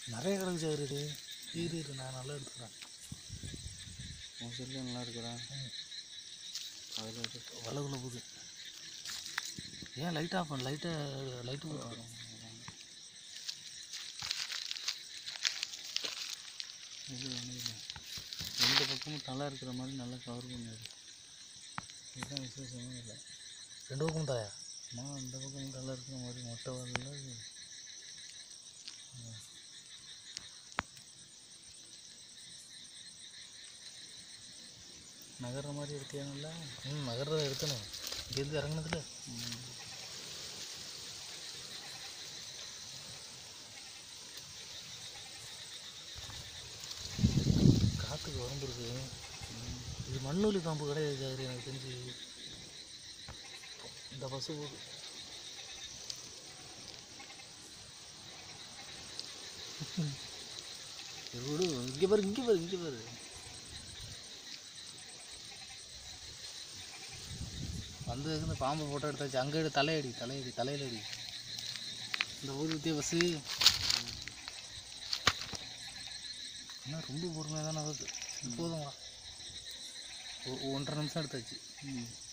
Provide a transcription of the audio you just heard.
நிறைய கிடக்கு சார் இது இரு இரு நான் நல்லா எடுத்துக்கிறேன் உன் செல்லு நல்லா இருக்குடா அதில் இது வலகுல போகுது ஏன் லைட் ஆஃப் பண்ண லைட்டை லைட்டு வரும் இது ஒன்றும் இல்லை ரெண்டு பக்கமும் தலை இருக்கிற மாதிரி நல்லா கவர் பண்ணிடு இதுதான் விசேஷமே இல்லை ரெண்டு பக்கம் தாயா அம்மா அந்த பக்கம் தலை இருக்கிற மாதிரி மொட்டை வரல நகர்ற மாதிரி இருக்கியா நல்லா ம் நகர்றதை எடுக்கணும் இங்கேருந்து இறங்குனதுல காற்றுக்கு வரம்பு இருக்கு இது மண்ணூலி பாம்பு கிடையாது சார் எனக்கு தெரிஞ்சு இந்த பஸ்ஸு போகுது இது விடு இங்கே பாரு இங்கே பாரு இங்கே பாரு வந்து இந்த பாம்பு ஃபோட்டோ எடுத்தாச்சு அங்கே எடு தலையடி தலையடி தலையில அடி இந்த ஊர் வித்திய பஸ்ஸு ஆனால் ரொம்ப பொறுமையாக தானே வருது போதும் வா ஒ- ஒன்றரை நிமிஷம் எடுத்தாச்சு ம்